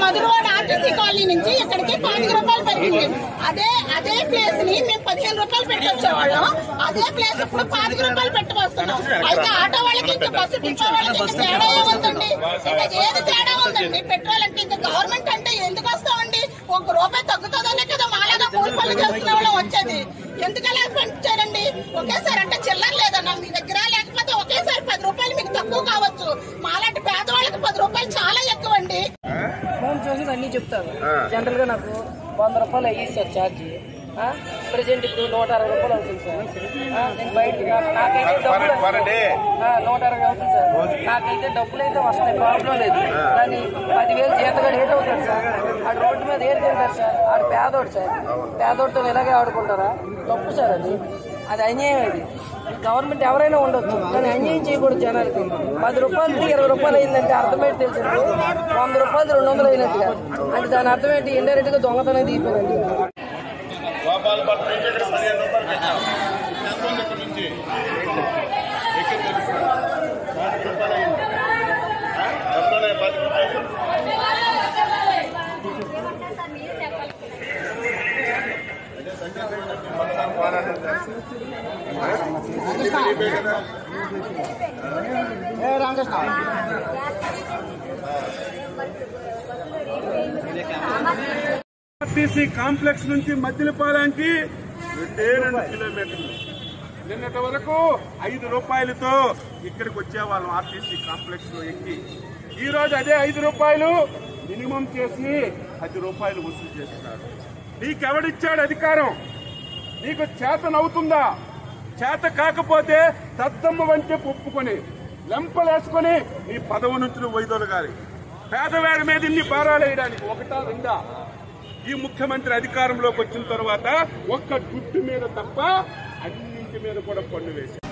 Madhurawada RTC colony నుంచి ఇక్కడికి పాతిక రూపాయలు పెరిగింది అదే అదే ప్లేస్ ని మేము పదిహేను రూపాయలు పెట్టి వచ్చేవాళ్ళం అదే ప్లేస్ ఇప్పుడు పాతిక రూపాయలు పెట్టి వస్తున్నాం అయితే ఆటో వాళ్ళకి ఇంకా బస్సు టిప్పో వాళ్ళకి ఇంకా తేడా ఏముందండి ఇంకా ఏది తేడా ఉందండి పెట్రోల్ అంటే ఇంకా గవర్నమెంట్ అంటే ఎందుకు వస్తామండి ఒక రూపాయి తగ్గుతుందనే కదా మాలాగా కూలి పనులు చేసుకునే వాళ్ళం వచ్చేది ఎందుకు అలా పెంచారండి ఒకేసారి అంటే చిల్లర లేదన్నా మీ దగ్గర లేకపోతే ఒకేసారి పది రూపాయలు మీకు తక్కువ కావచ్చు మాలాంటి పేదవాళ్ళకి పది రూపాయలు చాలా ఎక్కువ అండి ఫోన్ చూసి అన్ని చెప్తాను జనరల్ గా నాకు వంద రూపాయలు అయ్యి సార్ ఛార్జ్ ప్రెసెంట్ ఇప్పుడు నూట అరవై రూపాయలు అవుతుంది సార్ ఆ, నేను బయట నాకు- నాకైతే డబ్బులు ఆ, నూట అరవై అవుతుంది సార్ నాకైతే డబ్బులు అయితే వస్తాయి ప్రాబ్లం లేదు కానీ పదివేలు జీతగాడు ఏట్ అవుతాడు సార్ ఆడు రోడ్డు మీద ఏం తింటారు సార్ ఆడు పేదోడు సార్ పేదోడితో ఇలాగే ఆడుకుంటారా తప్పు సార్ అది అది అన్యాయం అది గవర్నమెంట్ ఎవరైనా ఉండొచ్చు కానీ అన్యాయం చేయకూడదు జనాలకి పది రూపాయలకి ఇరవై రూపాయలు అయిందంటే అర్థమేంటి తెలిసింది వంద రూపాయలు రెండు వందలు అయినట్టుగా అంటే దాని అర్థం ఏంటి ఇండైరెక్ట్ గా దొంగతనం తీసిపోయింది గోపాలపట్నం నుంచి ఇక్కడ పదిహేను రూపాయలు పెట్టాం ఎంతమంది ఇక్కడ నుంచి ఎక్కి తెలుసు పాతిక రూపాయలు అయింది ఆ? డబ్బులోనే పాతిక రూపాయలు ఆర్టీసీ కాంప్లెక్స్ నుంచి మద్దిలపాలెంకి రెండే రెండు కిలోమీటర్లు నిన్నటి వరకు ఐదు రూపాయలతో ఇక్కడికి వచ్చేవాళ్ళం ఆర్టీసీ కాంప్లెక్స్ లో ఎక్కి ఈ రోజు అదే ఐదు రూపాయలు మినిమం చేసి పది రూపాయలు వసూలు చేస్తున్నారు నీకెవడిచ్చాడు అధికారం నీకు చేతనవుతుందా చేత కాకపోతే దద్దమ్మ వంటి ఒప్పుకొని లెంపలేసుకొని నీ పదవి నుంచి నువ్వు వైదొలగాలి పేదవాడి మీద ఇన్ని భారాలు వేయడానికి ఒకటా రెండా ఈ ముఖ్యమంత్రి అధికారంలోకి వచ్చిన తర్వాత ఒక్క గుట్టు మీద తప్ప అన్నింటి మీద కూడా పన్ను వేశారు